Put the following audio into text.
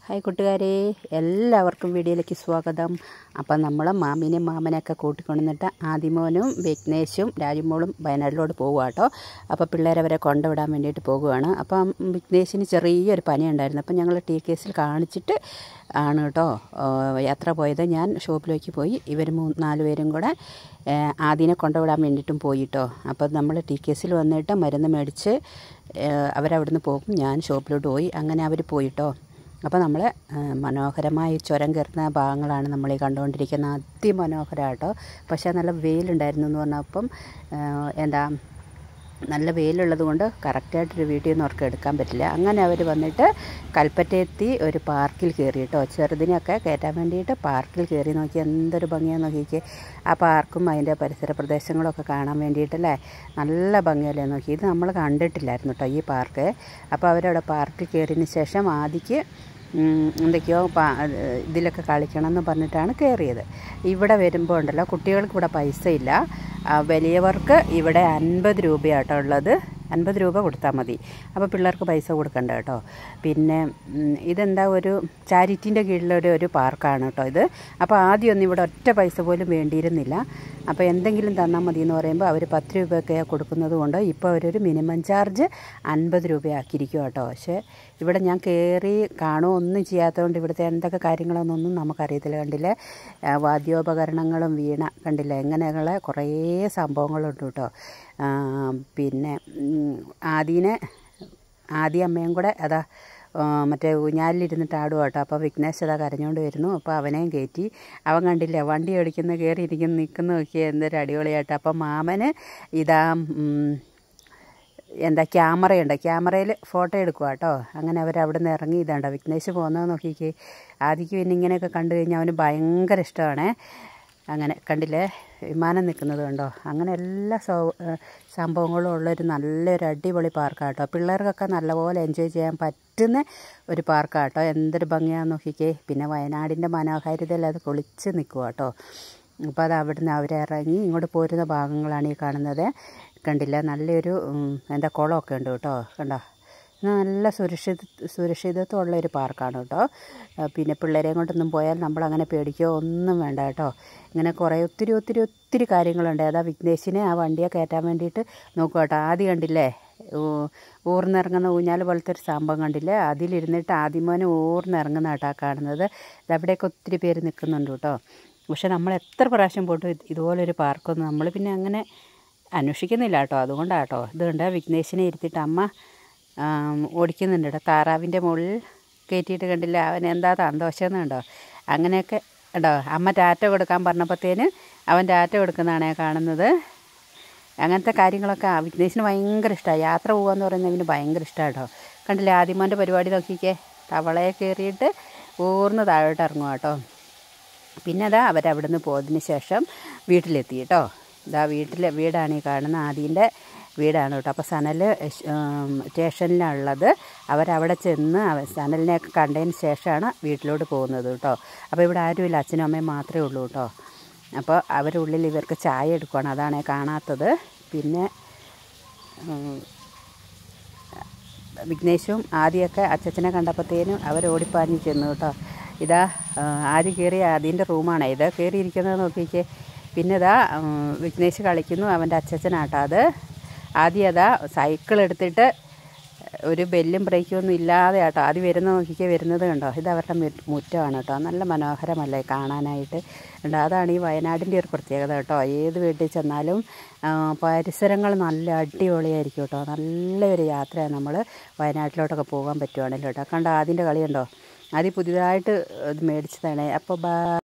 hi കൂട്ടുകാരെ എല്ലാവർക്കും വീഡിയോയിലേക്ക് സ്വാഗതം അപ്പം നമ്മൾ മാമിനെയും മാമനെയൊക്കെ കൂട്ടിക്കൊണ്ടുവന്നിട്ട് ആദിമോനും വിഘ്നേഷും രാജിമോളും വയനാട്ടിലോട്ട് പോകുക കേട്ടോ അപ്പോൾ പിള്ളേരെ അവരെ കൊണ്ടുവിടാൻ വേണ്ടിയിട്ട് പോകുകയാണ് അപ്പം വിഘ്നേഷിന് ചെറിയൊരു പനി ഉണ്ടായിരുന്നു അപ്പം ഞങ്ങൾ ടി കേസിൽ കാണിച്ചിട്ട് ആണ് കേട്ടോ യാത്ര പോയത് ഞാൻ ഷോപ്പിലേക്ക് പോയി ഇവർ മൂന്ന് നാല് പേരും കൂടെ ആദ്യനെ കൊണ്ടുവിടാൻ വേണ്ടിയിട്ടും പോയിട്ടോ അപ്പോൾ നമ്മൾ ടി കേസിൽ വന്നിട്ട് മരുന്ന് മേടിച്ച് അവരവിടുന്ന് പോകും ഞാൻ ഷോപ്പിലോട്ട് പോയി അങ്ങനെ അവർ പോയിട്ടോ അപ്പോൾ നമ്മൾ മനോഹരമായി ചുരം കയറുന്ന ഭാഗങ്ങളാണ് നമ്മൾ ഈ കണ്ടുകൊണ്ടിരിക്കുന്ന അതിമനോഹരമാട്ടോ പക്ഷേ നല്ല വെയിലുണ്ടായിരുന്നു എന്ന് പറഞ്ഞപ്പം എന്താ നല്ല വെയിലുള്ളത് കൊണ്ട് കറക്റ്റായിട്ടൊരു വീട്ടിൽ നിന്ന് അവർക്ക് എടുക്കാൻ പറ്റില്ല അങ്ങനെ അവർ വന്നിട്ട് കൽപ്പറ്റയെത്തി ഒരു പാർക്കിൽ കയറി കേട്ടോ ചെറുതിനെയൊക്കെ കയറ്റാൻ വേണ്ടിയിട്ട് പാർക്കിൽ കയറി നോക്കി എന്തൊരു ഭംഗിയാന്ന് നോക്കിക്കേ ആ പാർക്കും അതിൻ്റെ പരിസര പ്രദേശങ്ങളൊക്കെ കാണാൻ വേണ്ടിയിട്ടല്ലേ നല്ല ഭംഗിയല്ലേ നോക്കി ഇത് നമ്മൾ കണ്ടിട്ടില്ലായിരുന്നു കേട്ടോ ഈ പാർക്ക് അപ്പോൾ അവരവിടെ പാർക്കിൽ കയറിയതിന് ശേഷം ആദ്യക്ക് എന്തൊക്കെയോ ഇതിലൊക്കെ കളിക്കണം എന്ന് പറഞ്ഞിട്ടാണ് കയറിയത് ഇവിടെ വരുമ്പോൾ ഉണ്ടല്ലോ കുട്ടികൾക്ക് ഇവിടെ പൈസ ഇല്ല വലിയവർക്ക് ഇവിടെ അൻപത് രൂപയാട്ടോ ഉള്ളത് അൻപത് രൂപ കൊടുത്താൽ മതി അപ്പോൾ പിള്ളേർക്ക് പൈസ കൊടുക്കണ്ട കേട്ടോ പിന്നെ ഇതെന്താ ഒരു ചാരിറ്റീൻ്റെ കീഴിലൊരു ഒരു പാർക്കാണ് കേട്ടോ ഇത് അപ്പോൾ ആദ്യമൊന്നും ഇവിടെ ഒറ്റ പൈസ പോലും വേണ്ടിയിരുന്നില്ല അപ്പോൾ എന്തെങ്കിലും തന്നാൽ മതി എന്ന് പറയുമ്പോൾ അവർ പത്ത് രൂപയൊക്കെ കൊടുക്കുന്നത് കൊണ്ട് ഇപ്പോൾ അവരൊരു മിനിമം ചാർജ് അൻപത് രൂപയാക്കിയിരിക്കും കേട്ടോ പക്ഷേ ഇവിടെ ഞാൻ കയറി കാണുമോ ഒന്നും ചെയ്യാത്തതുകൊണ്ട് ഇവിടുത്തെ എന്തൊക്കെ കാര്യങ്ങളൊന്നും നമുക്കറിയത്തില്ല കണ്ടില്ലേ വാദ്യോപകരണങ്ങളും വീണ കണ്ടില്ല ഇങ്ങനെയുള്ള കുറേ സംഭവങ്ങളുണ്ട് കേട്ടോ പിന്നെ ആദ്യനെ ആദ്യ അമ്മയും കൂടെ അതാ മറ്റേ ഊഞ്ഞാലിലിരുന്നിട്ട് ആടുക കേട്ടോ അപ്പോൾ വിഘ്നേഷ് അതാ കരഞ്ഞുകൊണ്ട് വരുന്നു അപ്പോൾ അവനെയും കയറ്റി അവൻ കണ്ടില്ല വണ്ടി ഓടിക്കുന്ന കയറി ഇരിക്കുന്ന നിൽക്കുന്ന നോക്കിയാൽ എന്തൊരു അടിപൊളിയായിട്ട് അപ്പം മാമന് ഇതാ എന്താ ക്യാമറയുണ്ട് ക്യാമറയിൽ ഫോട്ടോ എടുക്കുക കേട്ടോ അങ്ങനെ അവർ അവിടെ നിന്ന് ഇറങ്ങി ഇതാണ്ടോ വിഘ്നേഷ് പോകുന്നത് നോക്കിക്കേ ആദ്യക്ക് പിന്നെ ഇങ്ങനെയൊക്കെ കണ്ടു കഴിഞ്ഞാൽ അവന് ഭയങ്കര ഇഷ്ടമാണ് അങ്ങനെ കണ്ടില്ലേ വിമാനം നിൽക്കുന്നത് കണ്ടോ അങ്ങനെ എല്ലാ സൗ സംഭവങ്ങളും ഉള്ളൊരു നല്ലൊരു അടിപൊളി പാർക്കാണ് കേട്ടോ പിള്ളേർക്കൊക്കെ നല്ലപോലെ എൻജോയ് ചെയ്യാൻ പറ്റുന്ന ഒരു പാർക്കാണ് കേട്ടോ എന്തൊരു ഭംഗിയാണെന്ന് നോക്കിക്കേ പിന്നെ വയനാടിൻ്റെ മനോഹാരിതയിൽ അത് കുളിച്ച് നിൽക്കുക കേട്ടോ അപ്പോൾ അത് അവിടുന്ന് അവരിറങ്ങി ഇങ്ങോട്ട് പോരുന്ന ഭാഗങ്ങളാണ് ഈ കാണുന്നത് കണ്ടില്ല നല്ലൊരു എന്താ കുളമൊക്കെ ഉണ്ട് കേട്ടോ കണ്ടോ നല്ല സുരക്ഷിത സുരക്ഷിതത്വമുള്ള ഒരു പാർക്കാണ് കേട്ടോ പിന്നെ പിള്ളേരെയും കൊണ്ടൊന്നും പോയാൽ നമ്മളങ്ങനെ പേടിക്കോ ഒന്നും വേണ്ട കേട്ടോ ഇങ്ങനെ കുറേ ഒത്തിരി ഒത്തിരി ഒത്തിരി കാര്യങ്ങളുണ്ട് അതാ വിഘ്നേഷിനെ ആ വണ്ടിയെ കയറ്റാൻ വേണ്ടിയിട്ട് നോക്കുക കേട്ടോ ആദ്യം കണ്ടില്ലേ ഊർന്നിറങ്ങുന്ന ഊഞ്ഞാൽ പോലത്തെ ഒരു സംഭവം കണ്ടില്ലേ അതിലിരുന്നിട്ട് ആദ്യമോനെ ഊർന്നിറങ്ങുന്ന കേട്ടോ കാണുന്നത് അവിടെയൊക്കെ ഒത്തിരി പേര് നിൽക്കുന്നുണ്ട് കേട്ടോ പക്ഷെ നമ്മൾ എത്ര പ്രാവശ്യം പോയിട്ട് ഇതുപോലൊരു പാർക്കൊന്നും നമ്മൾ പിന്നെ അങ്ങനെ അന്വേഷിക്കുന്നില്ല കേട്ടോ അതുകൊണ്ടാട്ടോ ഇതുകൊണ്ട് വിഘ്നേഷിനെ ഇരുത്തിയിട്ട് അമ്മ ഓടിക്കുന്നുണ്ട് കേട്ടോ താറാവിൻ്റെ മുകളിൽ കയറ്റിയിട്ട് കണ്ടില്ല അവൻ എന്താ സന്തോഷമെന്ന് കണ്ടോ അങ്ങനെയൊക്കെ കേട്ടോ അമ്മ ടാറ്റ കൊടുക്കാൻ പറഞ്ഞപ്പോഴത്തേന് അവൻ ടാറ്റ കൊടുക്കുന്നതാണ് കാണുന്നത് അങ്ങനത്തെ കാര്യങ്ങളൊക്കെ വിഘ്നേഷിന് ഭയങ്കര ഇഷ്ടമാണ് യാത്ര പോകുകയെന്ന് പറയുന്നത് ഇവന് ഭയങ്കര ഇഷ്ടമാണ് കേട്ടോ കണ്ടില്ലേ ആദ്യമോൻ്റെ പരിപാടി നോക്കിക്കേ തവളയെ കയറിയിട്ട് ഊർന്ന് താഴോട്ട് ഇറങ്ങുക കേട്ടോ പിന്നെ അതാ അവരവിടുന്ന് പോയതിന് ശേഷം വീട്ടിലെത്തി കേട്ടോ ഇതാ വീട്ടിലെ വീടാണ് ഈ കാണുന്ന ആദ്യൻ്റെ വീടാണ് കേട്ടോ അപ്പോൾ സനൽ സ്റ്റേഷനിലുള്ളത് അവരവിടെ ചെന്ന് സനലിനെയൊക്കെ കണ്ടതിന് ശേഷമാണ് വീട്ടിലോട്ട് പോകുന്നത് കേട്ടോ അപ്പോൾ ഇവിടെ ആരുമില്ല അച്ഛനും അമ്മയും മാത്രമേ ഉള്ളൂ കേട്ടോ അപ്പോൾ അവരുടെ ഉള്ളിൽ ഇവർക്ക് ചായ എടുക്കുകയാണ് അതാണ് കാണാത്തത് പിന്നെ വിഘ്നേഷും ആദ്യമൊക്കെ അച്ചച്ചനെ കണ്ടപ്പോഴത്തേനും അവർ ഓടിപ്പാഞ്ഞ് ചെന്നു കേട്ടോ ഇതാ ആദ്യം കയറി അതിൻ്റെ റൂമാണ് ഇത് കയറിയിരിക്കുന്നത് നോക്കിക്കേ പിന്നെ ഇതാ വിഘ്നേഷ് കളിക്കുന്നു അവൻ്റെ അച്ചച്ചനാട്ടോ അത് ആദ്യം അതാ സൈക്കിൾ എടുത്തിട്ട് ഒരു ബെല്ലും ബ്രേക്കും ഒന്നും ഇല്ലാതെ കേട്ടോ ആദ്യം വരുന്ന നോക്കിക്കേ വരുന്നത് കണ്ടോ ഇത് അവരുടെ മുറ്റമാണ് കേട്ടോ നല്ല മനോഹരമല്ലേ കാണാനായിട്ട് ഉണ്ട് അതാണ് ഈ വയനാടിൻ്റെ ഒരു പ്രത്യേകത കേട്ടോ ഏത് വീട്ടിൽ ചെന്നാലും പരിസരങ്ങൾ നല്ല അടിപൊളിയായിരിക്കും കേട്ടോ നല്ലൊരു യാത്രയാണ് നമ്മൾ വയനാട്ടിലോട്ടൊക്കെ പോകാൻ പറ്റുവാണല്ലോ കേട്ടോ കണ്ടോ അതിൻ്റെ കളിയുണ്ടോ ആദ്യം പുതിയതായിട്ട് ഇത് മേടിച്ചതാണ് അപ്പോൾ ബാ